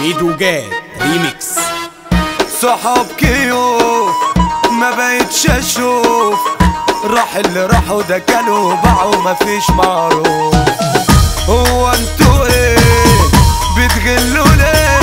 ميدو جاد ريميكس صحاب كيوف ما بقتش اشوف راح اللي راحوا ده كانوا باعوا مفيش معروف هو انتوا ايه بتغلوا ليه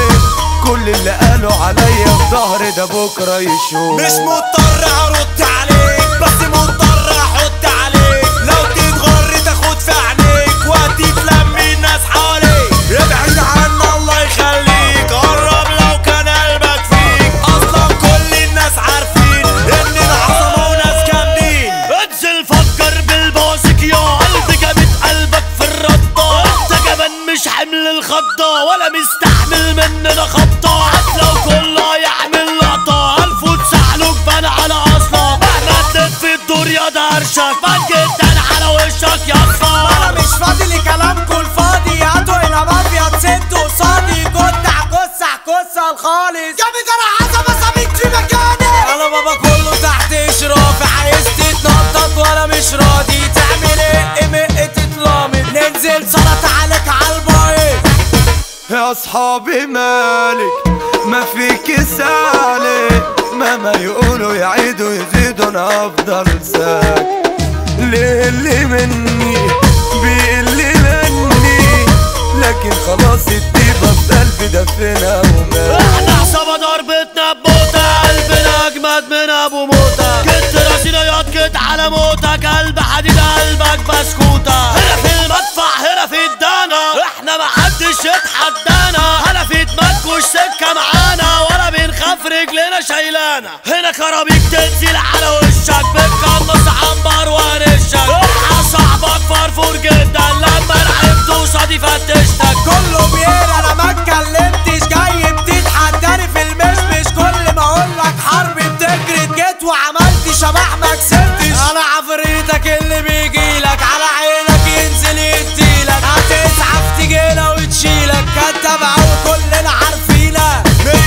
كل اللي قالوا عليا في ظهري ده بكره يشوف مش مضطر ارد عليك بس مضطر احط عليك لو تتغر تاخد في عينيك وهتتلم الناس حواليك ابعد عنا الله يخليك قرب لو كان قلبك فيك اصلا كل الناس عارفين ان العظمه وناس جامدين انزل فكر بالبوسك يا قلبي جابت قلبك في الرده انت جبان مش حمل الخضه ولا مستحمل مننا خبطه حتى لو كله يعمل لقطه الف وتسحلك بان على اصلا مهما تلف في الدور يا درشك بان جدا على وشك يا اصلا انا مش فاضي لكلامكوا الفاضي هاتوا هنا مافيا تسدوا قصادي جدع كسع كسع الخالص جامد انا عظمه سابق في مكاني انا بابا كله تحت اشرافي عايز تتنطط وانا مش راضي تعمل ايه مق تتلامط ننزل سلطة عليك عالبايظ يا اصحابي مالك ما فيك سالك مهما يقولوا يعيدوا يزيدوا انا افضل ساك ليه اللي مني بيقل مني لكن خلاص الطيبة في قلبي دفنها ومات احنا عصابة ضربتنا بموتة قلبنا اجمد من ابو موتة كنت راسينا ياض كنت على موتك قلب حديد قلبك بسكوتة هنا في المدفع هنا في الدانا احنا محدش يتحدانا هنا في دماغكوش سكة معانا ولا بنخاف رجلنا شايلانا هنا كرابيك تنزل على وشك بتقنص عنبر وانشك احنا صاحبك فرفور جدا لما لعبت قصادي فتشتك كله بيقرا انا ما اتكلمتش جاي بتتحداني في المشمش كل ما اقول لك حرب بتجري جيت وعملت شبح ما كسبتش انا عفريتك اللي بيجيلك على عينك ينزل يديلك هتسعف تجينا وتشيلك كداب اوي كلنا عارفينك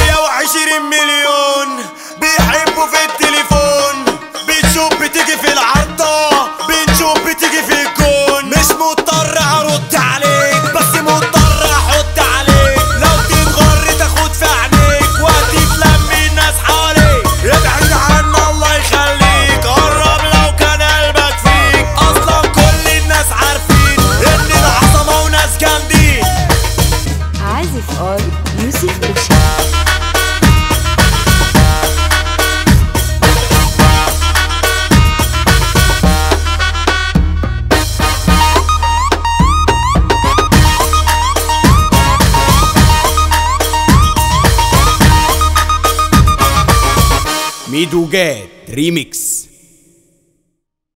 120 مليون بيحبوا في التليفون بتشوف بتيجي في العرضة بنشوف بتيجي في الكون مش مضطر ارد عليك بس مضطر احط عليك لو تتغر تاخد في عينيك وهتتلم الناس حواليك ابعد عنا الله يخليك قرب لو كان قلبك فيك اصلا كل الناس عارفين ان العظمة وناس جامدين عازف ار يوسف برشاد ميدو جاد ريميكس